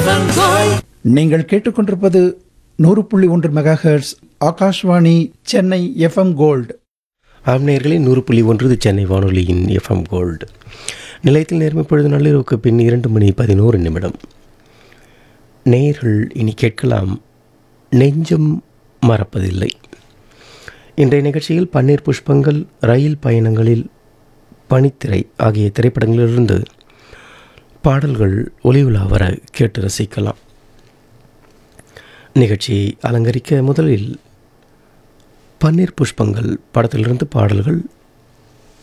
FM gold நீங்கள் கேட்டுக்கொண்டிருப்பது நூறு புள்ளி ஒன்று megahertz Akashvani Chennai FM gold ஆம்நேயர்களே நூறு புள்ளி ஒன்று இது சென்னை வானொலியின் எஃப்எம் கோல்டு நிலையத்தில் நேர்மை பொழுது நள்ளிரவுக்கு பின் இரண்டு மணி பதினோரு நிமிடம் நேயர்கள் இனி கேட்கலாம் நெஞ்சம் மறப்பதில்லை இன்றைய நிகழ்ச்சியில் பன்னீர் புஷ்பங்கள் ரயில் பயணங்களில் பனித்திரை ஆகிய திரைப்படங்களிலிருந்து பாடல்கள் ஒளிவுலா வர கேட்டு ரசிக்கலாம் நிகழ்ச்சியை அலங்கரிக்க முதலில் பன்னீர் புஷ்பங்கள் படத்திலிருந்து பாடல்கள்